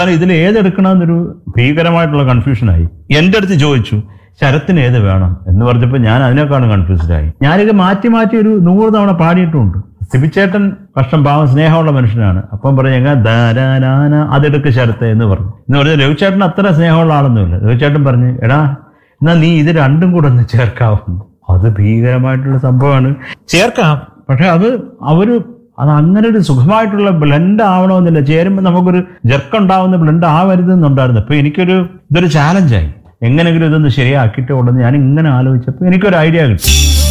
കാരണം ഇതിൽ ഏതെടുക്കണമെന്നൊരു ഭീകരമായിട്ടുള്ള കൺഫ്യൂഷനായി എൻ്റെ അടുത്ത് ചോദിച്ചു ശരത്തിന് ഏത് വേണം എന്ന് പറഞ്ഞപ്പോൾ ഞാൻ അതിനേക്കാളും കൺഫ്യൂസ്ഡ് ആയി ഞാനിത് മാറ്റി മാറ്റി ഒരു നൂറ് തവണ പാടിയിട്ടുമുണ്ട് സിബിച്ചേട്ടൻ കഷ്ടം പാവം സ്നേഹമുള്ള മനുഷ്യനാണ് അപ്പം പറഞ്ഞു ഞങ്ങൾ ദാരാനാന അതെടുക്ക് ശരത്തെ എന്ന് പറഞ്ഞു എന്ന് പറഞ്ഞാൽ രവിചേട്ടൻ അത്ര സ്നേഹമുള്ള ആളൊന്നുമില്ല രവിചേട്ടൻ പറഞ്ഞു എടാ എന്നാ നീ ഇത് രണ്ടും കൂടെ ഒന്ന് ചേർക്കാവുന്നു അത് ഭീകരമായിട്ടുള്ള സംഭവമാണ് ചേർക്കാം പക്ഷെ അത് അവര് അത് അങ്ങനെ ഒരു സുഖമായിട്ടുള്ള ബ്ലെൻഡ് ആവണമെന്നില്ല ചേരുമ്പോൾ നമുക്കൊരു ജർക്കുണ്ടാവുന്ന ബ്ലെൻഡ് ആവരുതെന്നുണ്ടായിരുന്നു അപ്പൊ എനിക്കൊരു ഇതൊരു ചാലഞ്ചായി എങ്ങനെങ്കിലും ഇതൊന്ന് ശരിയാക്കിയിട്ട് ഉണ്ടെന്ന് ഞാൻ ഇങ്ങനെ ആലോചിച്ചപ്പോൾ എനിക്കൊരു ഐഡിയ കിട്ടി